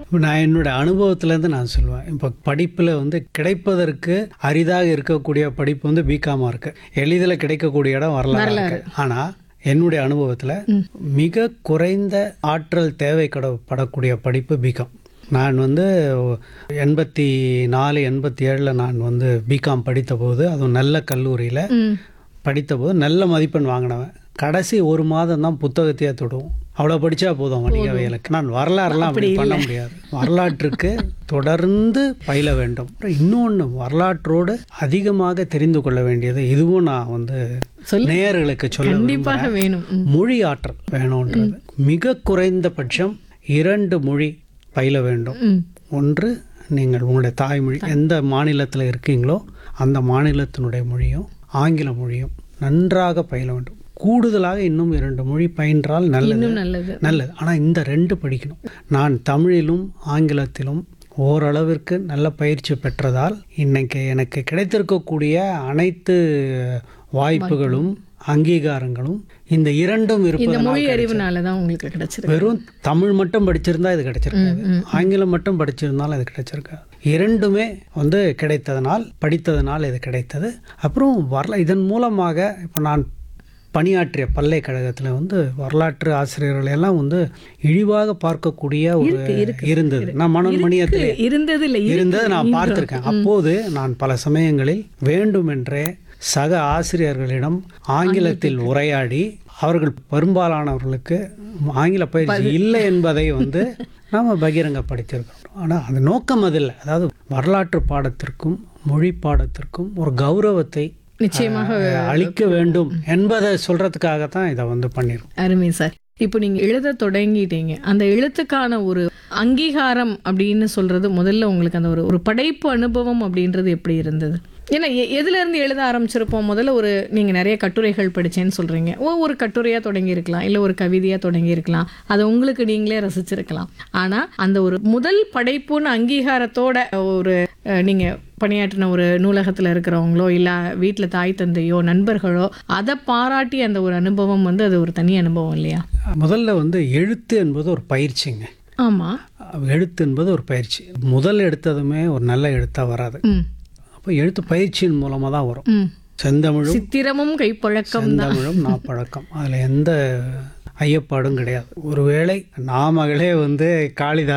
இப்ப நான் என்னோட அனுபவத்திலேருந்து நான் சொல்லுவேன் இப்போ படிப்பில் வந்து கிடைப்பதற்கு அரிதாக இருக்கக்கூடிய படிப்பு வந்து பிகாமாக இருக்கு எளிதில் கிடைக்கக்கூடிய இடம் வரலாறு இருக்கு ஆனால் என்னுடைய அனுபவத்தில் மிக குறைந்த ஆற்றல் தேவைப்படக்கூடிய படிப்பு பிகாம் நான் வந்து எண்பத்தி நாலு எண்பத்தி ஏழில் நான் வந்து பிகாம் படித்தபோது அதுவும் நல்ல கல்லூரியில் ம் படித்தபோது நல்ல மதிப்பெண் வாங்கினவன் கடைசி ஒரு மாதம் தான் புத்தகத்தையே தொடுவோம் அவ்வளோ படித்தா போதும் வணிகவியலுக்கு நான் வரலாறுலாம் அப்படி பண்ண முடியாது வரலாற்றுக்கு தொடர்ந்து பயில வேண்டும் அப்புறம் இன்னொன்று வரலாற்றோடு அதிகமாக தெரிந்து கொள்ள வேண்டியது இதுவும் நான் வந்து சொல்லு. நேயர்களுக்கு சொல்ல கண்டிப்பாக வேணும் ம். மொழி ஆற்றல் வேணுன்றது மிக குறைந்தபட்சம் இரண்டு மொழி பயில வேண்டும் ம் ஒன்று நீங்கள் உங்களுடைய தாய்மொழி எந்த மாநிலத்தில் இருக்கீங்களோ அந்த மாநிலத்தினுடைய மொழியும் ஆங்கில மொழியும் நன்றாக பயில வேண்டும் கூடுதலாக இன்னும் இரண்டு மொழி பயின்றால் நல்லது இன்னும் நல்லது நல்லது ஆனால் இந்த ரெண்டு படிக்கணும் நான் தமிழிலும் ஆங்கிலத்திலும் ஓரளவிற்கு நல்ல பயிற்சி பெற்றதால் இன்னைக்கு எனக்கு கிடைத்திருக்கக்கூடிய அனைத்து வாய்ப்புகளும் அங்கீகாரங்களும் இந்த இரண்டும் இந்த இருப்பதனால் மொழி அறிவுனால தான் உங்களுக்கு கிடைச்சிருக்கு வெறும் தமிழ் மட்டும் படிச்சிருந்தா இது கிடைச்சிருக்காது ஆங்கிலம் மட்டும் படிச்சிருந்தாலும் இது கிடைச்சிருக்காது இரண்டுமே வந்து கிடைத்ததனால் படித்ததனால் இது கிடைத்தது அப்புறம் வரல இதன் மூலமாக இப்போ நான் பணியாற்றிய பல்கலைக்கழகத்தில் வந்து வரலாற்று ஆசிரியர்கள் எல்லாம் வந்து இழிவாக பார்க்கக்கூடிய ஒரு இருந்தது நான் மனோன்மணியத்தில் இருந்தது இல்லை இருந்ததை நான் பார்த்திருக்கேன் அப்போது நான் பல சமயங்களில் வேண்டுமென்றே சக ஆசிரியர்களிடம் ஆங்கிலத்தில் உரையாடி அவர்கள் பெரும்பாலானவர்களுக்கு ஆங்கில பயிற்சி இல்லை என்பதை வந்து நாம் பகிரங்கப்படுத்தியிருக்கிறோம் ஆனால் அது நோக்கம் அதில்லை அதாவது வரலாற்று பாடத்திற்கும் மொழி பாடத்திற்கும் ஒரு கௌரவத்தை நிச்சயமாக அஹ், அளிக்க வேண்டும் என்பதை சொல்றதுக்காகத்தான் இதை வந்து பண்ணியிருக்கோம் அருமை சார் இப்போ நீங்க எழுத தொடங்கிட்டீங்க அந்த எழுத்துக்கான ஒரு அங்கீகாரம் அப்படின்னு சொல்றது முதல்ல உங்களுக்கு அந்த ஒரு ஒரு படைப்பு அனுபவம் அப்படின்றது எப்படி இருந்தது ஏன்னா எ- எதுல இருந்து எழுத ஆரம்பிச்சிருப்போம் முதல்ல ஒரு நீங்க நிறைய கட்டுரைகள் படிச்சேன்னு சொல்றீங்க ஓ ஒரு கட்டுரையா தொடங்கி இருக்கலாம் இல்ல ஒரு கவிதையா தொடங்கி இருக்கலாம் அதை உங்களுக்கு நீங்களே ரசிச்சிருக்கலாம் ஆனா அந்த ஒரு முதல் படைப்புன்னு அங்கீகாரத்தோட ஒரு அஹ், நீங்க பணியாற்றின ஒரு நூலகத்துல இருக்கிறவங்களோ இல்ல வீட்ல தாய் தந்தையோ நண்பர்களோ அதை பாராட்டி அந்த ஒரு அனுபவம் வந்து அது ஒரு தனி அனுபவம் இல்லையா முதல்ல வந்து எழுத்து என்பது ஒரு பயிற்சிங்க ஆமா எழுத்து என்பது ஒரு பயிற்சி முதல் எடுத்ததுமே ஒரு நல்ல எழுத்தா வராது ம் அப்போ எழுத்து பயிற்சியின் மூலமாக தான் வரும் ம் செந்தமிழும் சித்திரமும் கைப்பழக்கம் செந்தமிழும் நாப்பழக்கம் அதில் எந்த ஐயப்பாடும் கிடையாது ஒருவேளை நாமகளே வந்து காளிதாஸ்